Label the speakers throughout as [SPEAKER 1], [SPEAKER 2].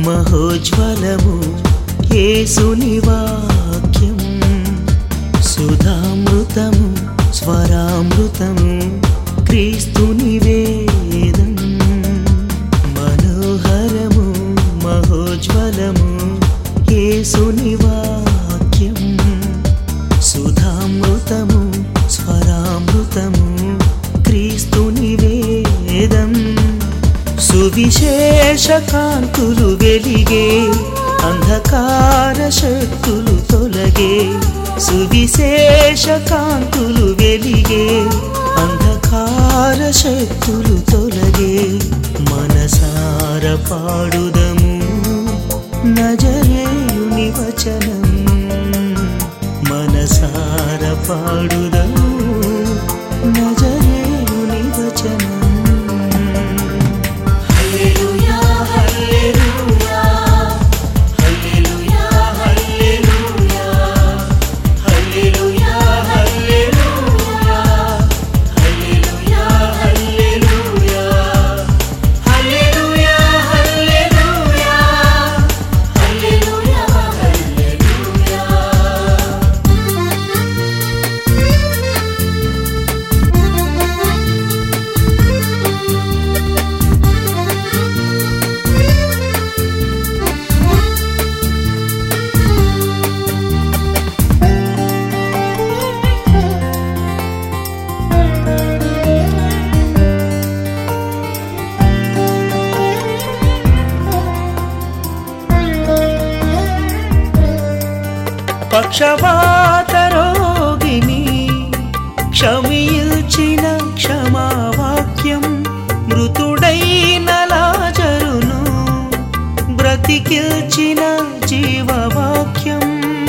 [SPEAKER 1] మహోజ్వలము యేసుని వాక్యం సుధామృతము స్వరామృతము క్రీస్తుని వేదం మనోహరము మహోజ్వలము యేసుని వాక్యం సుధామృతము స్వరామృతము క్రీస్తుని వేదం సువిశేష కాంతులు వెలిగే అంధకార శక్తులు తొలగే సువిశేష కాంతులు వెలిగే అంధకార శక్తులు తొలగే మనసార పాడుదము నజరేయుని వచనం మనసార పాడుదము నజరేయుని వచనం
[SPEAKER 2] హల్లెలూయా హల్లెలూయా హల్లెలూయా హల్లెలూయా హల్లెలూయా హల్లెలూయా హల్లెలూయా హల్లెలూయా హల్లెలూయా హల్లెలూయా హల్లెలూయా హల్లెలూయా
[SPEAKER 1] పక్షవాత రోగిని క్షమించిన క్షమావాక్యం మృతుడైన లాజరును బ్రతికిల్చిన జీవవాక్యం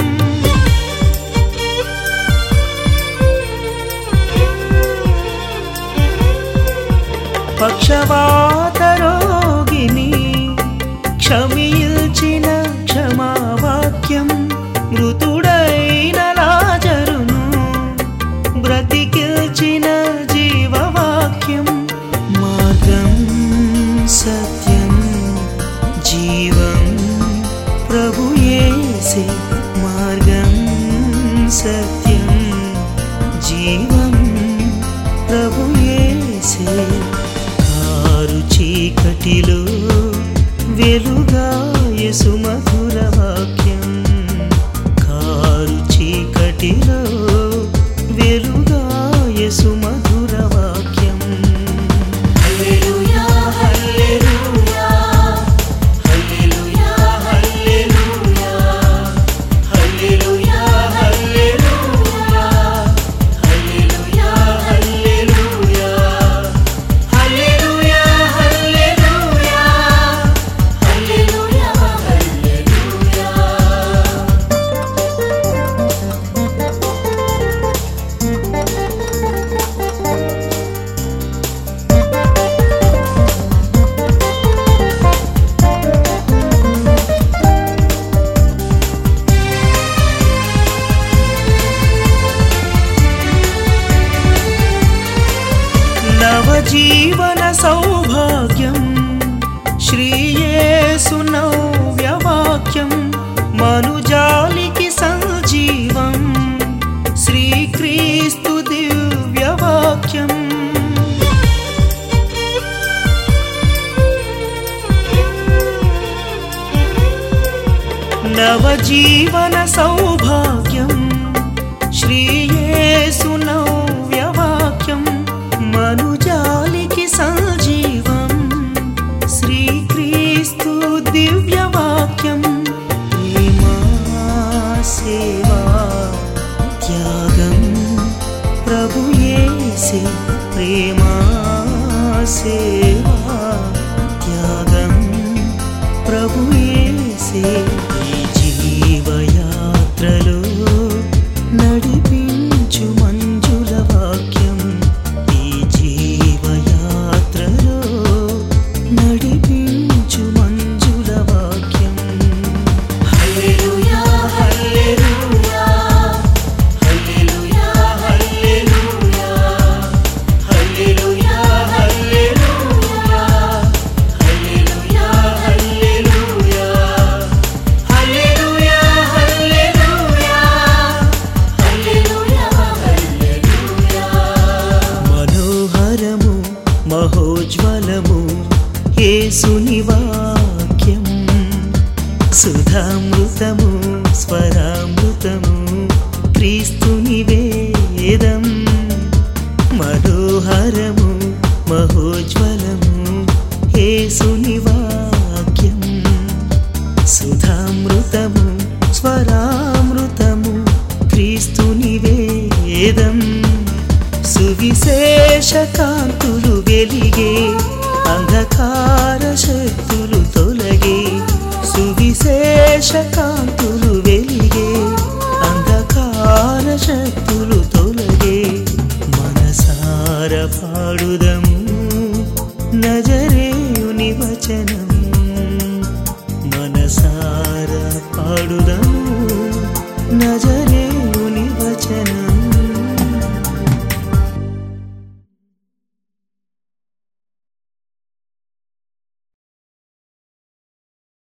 [SPEAKER 1] పక్షవాత రోగిని క్షమించిన క్షమావాక్యం మృతుడైన లాజరును బ్రతికిల్చిన జీవవాక్యం మార్గం సత్యం జీవం ప్రభు యేసే మార్గం సత్యం జీవం ప్రభు యేసే కారు చీకటిలో వెలుగా యేసు మధుర వాక్యం కారు చీకటిలో వెలుగా యేసు మధుర వాక్యం
[SPEAKER 2] హల్లెలూయా హల్లెలూయా హల్లెలూయా హల్లెలూయా హల్లెలూయా హల్లెలూయా హల్లెలూయా హల్లెలూయా హల్లెలూయా హల్లెలూయా హల్లెలూయా హల్లెలూయా
[SPEAKER 1] నవజీవన సౌభాగ్యం శ్రీయేసు నవ్యవాక్యం మనుజాలికి సంజీవం శ్రీక్రీస్తు దివ్యవాక్యం నవజీవన సౌభాగ్యం శ్రీయేసు నవ్యవాక్యం మనుజాలికి సంజీవం శ్రీక్రీస్తు దివ్యవాక్యం ప్రేమా సేవా త్యాగం ప్రభు యేసే ప్రేమా సేవా త్యాగం ప్రభు యేసే ఈ జీవయాత్రలో నడిపించు మంజుల వాక్యం ఈ జీవయాత్రలో నడిపించు మంజుల వాక్యం
[SPEAKER 2] హల్లెలూయా హల్లెలూయా హల్లెలూయా హల్లెలూయా హల్లెలూయా హల్లెలూయా హల్లెలూయా హల్లెలూయా
[SPEAKER 1] యేసుని వాక్యం సుధామృతము స్వరామృతము క్రీస్తుని వేదం మనోహరము మహోజ్వలము యేసుని వాక్యం సుధామృతము స్వరామృతము క్రీస్తుని వేదం సువిశేష కాంతులు వెలిగే అంధకార శక్తులు తొలగే సువిశేష కాంతులు వెలిగే అంధకార శక్తులు తొలగే మనసార పాడుదము నజరేయుని వచనం మనసార పాడుదము నజ